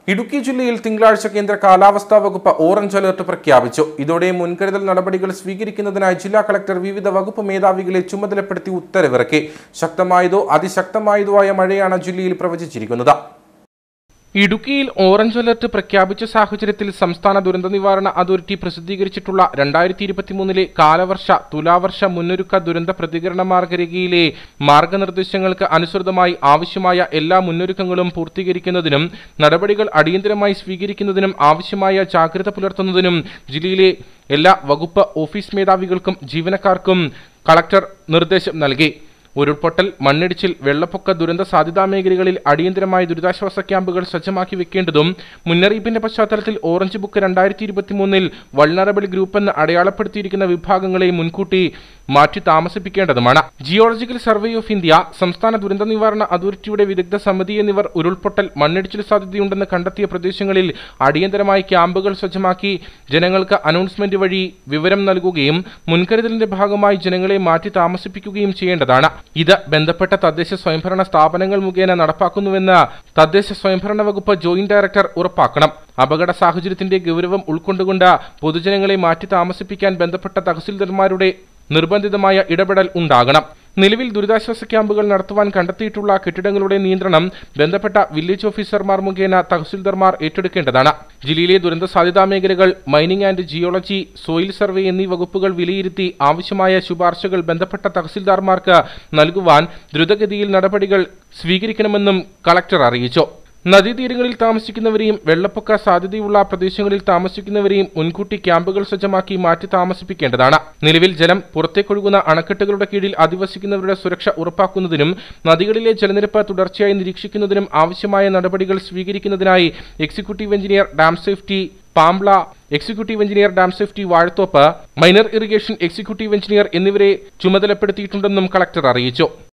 ഇടുക്കി ജില്ലയിൽ തിങ്കളാഴ്ച കേന്ദ്ര കാലാവസ്ഥാ വകുപ്പ് ഓറഞ്ച് അലർട്ട് പ്രഖ്യാപിച്ചു ഇതോടെ മുൻകരുതൽ നടപടികൾ സ്വീകരിക്കുന്നതിനായി ജില്ലാ കളക്ടർ വിവിധ വകുപ്പ് മേധാവികളെ ചുമതലപ്പെടുത്തി ഉത്തരവിറക്കി ശക്തമായതോ അതിശക്തമായതോ ആയ മഴയാണ് ജില്ലയിൽ പ്രവചിച്ചിരിക്കുന്നത് ഇടുക്കിയിൽ ഓറഞ്ച് അലർട്ട് പ്രഖ്യാപിച്ച സാഹചര്യത്തിൽ സംസ്ഥാന ദുരന്ത നിവാരണ അതോറിറ്റി പ്രസിദ്ധീകരിച്ചിട്ടുള്ള രണ്ടായിരത്തി ഇരുപത്തിമൂന്നിലെ കാലവർഷ തുലാവർഷ മുന്നൊരുക്ക ദുരന്ത പ്രതികരണ മാർഗരേഖയിലെ മാർഗനിർദ്ദേശങ്ങൾക്ക് അനുസൃതമായി ആവശ്യമായ എല്ലാ മുന്നൊരുക്കങ്ങളും പൂർത്തീകരിക്കുന്നതിനും നടപടികൾ അടിയന്തരമായി സ്വീകരിക്കുന്നതിനും ആവശ്യമായ ജാഗ്രത പുലർത്തുന്നതിനും ജില്ലയിലെ എല്ലാ വകുപ്പ് ഓഫീസ് മേധാവികൾക്കും ജീവനക്കാർക്കും കളക്ടർ നിർദ്ദേശം നൽകി ഉരുൾപൊട്ടൽ മണ്ണിടിച്ചിൽ വെള്ളപ്പൊക്ക ദുരന്ത സാധ്യതാ മേഖലകളിൽ അടിയന്തരമായ ദുരിതാശ്വാസ ക്യാമ്പുകൾ സജ്ജമാക്കി വെക്കേണ്ടതും മുന്നറിയിപ്പിന്റെ പശ്ചാത്തലത്തിൽ ഓറഞ്ച് ബുക്ക് രണ്ടായിരത്തി ഇരുപത്തിമൂന്നിൽ വൾണറബിൾ ഗ്രൂപ്പ് എന്ന് അടയാളപ്പെടുത്തിയിരിക്കുന്ന വിഭാഗങ്ങളെ മുൻകൂട്ടി മാറ്റി താമസിപ്പിക്കേണ്ടതുമാണ് ജിയോളജിക്കൽ സർവേ ഓഫ് ഇന്ത്യ സംസ്ഥാന ദുരന്ത നിവാരണ അതോറിറ്റിയുടെ വിദഗ്ധ സമിതി എന്നിവർ ഉരുൾപൊട്ടൽ മണ്ണിടിച്ചിൽ സാധ്യതയുണ്ടെന്ന് കണ്ടെത്തിയ പ്രദേശങ്ങളിൽ അടിയന്തരമായി ക്യാമ്പുകൾ സജ്ജമാക്കി ജനങ്ങൾക്ക് അനൗൺസ്മെന്റ് വഴി വിവരം നൽകുകയും മുൻകരുതലിന്റെ ഭാഗമായി ജനങ്ങളെ മാറ്റി താമസിപ്പിക്കുകയും ചെയ്യേണ്ടതാണ് ഇത് ബന്ധപ്പെട്ട തദ്ദേശ സ്വയംഭരണ സ്ഥാപനങ്ങൾ മുഖേന നടപ്പാക്കുന്നുവെന്ന് തദ്ദേശ സ്വയംഭരണ വകുപ്പ് ജോയിന്റ് ഡയറക്ടർ ഉറപ്പാക്കണം അപകട സാഹചര്യത്തിന്റെ ഗൗരവം ഉൾക്കൊണ്ടുകൊണ്ട് പൊതുജനങ്ങളെ മാറ്റി താമസിപ്പിക്കാൻ ബന്ധപ്പെട്ട തഹസിൽദാർമാരുടെ നിർബന്ധിതമായ ഇടപെടൽ ഉണ്ടാകണം നിലവിൽ ദുരിതാശ്വാസ ക്യാമ്പുകൾ നടത്തുവാൻ കണ്ടെത്തിയിട്ടുള്ള കെട്ടിടങ്ങളുടെ നിയന്ത്രണം ബന്ധപ്പെട്ട വില്ലേജ് ഓഫീസർമാർ മുഖേന തഹസിൽദാർമാർ ഏറ്റെടുക്കേണ്ടതാണ് ജില്ലയിലെ ദുരന്ത സാധ്യതാ മേഖലകൾ mining and geology soil survey എന്നീ വകുപ്പുകൾ വിലയിരുത്തി ആവശ്യമായ ശുപാർശകൾ ബന്ധപ്പെട്ട തഹസിൽദാർമാർക്ക് നൽകുവാൻ ദ്രുതഗതിയിൽ നടപടികൾ സ്വീകരിക്കണമെന്നും കളക്ടർ അറിയിച്ചു നദീതീരങ്ങളിൽ താമസിക്കുന്നവരെയും വെള്ളപ്പൊക്ക സാധ്യതയുള്ള പ്രദേശങ്ങളിൽ താമസിക്കുന്നവരെയും മുൻകൂട്ടി ക്യാമ്പുകൾ സജ്ജമാക്കി മാറ്റി താമസിപ്പിക്കേണ്ടതാണ് നിലവിൽ ജലം പുറത്തേക്കൊഴുകുന്ന അണക്കെട്ടുകളുടെ കീഴിൽ അധിവസിക്കുന്നവരുടെ സുരക്ഷ ഉറപ്പാക്കുന്നതിനും നദികളിലെ ജലനിരപ്പ് തുടർച്ചയായി നിരീക്ഷിക്കുന്നതിനും ആവശ്യമായ നടപടികൾ സ്വീകരിക്കുന്നതിനായി executive engineer dam safety Pambla executive engineer dam safety Vazhathope minor irrigation executive engineer എന്നിവരെ ചുമതലപ്പെടുത്തിയിട്ടുണ്ടെന്നും കളക്ടർ അറിയിച്ചു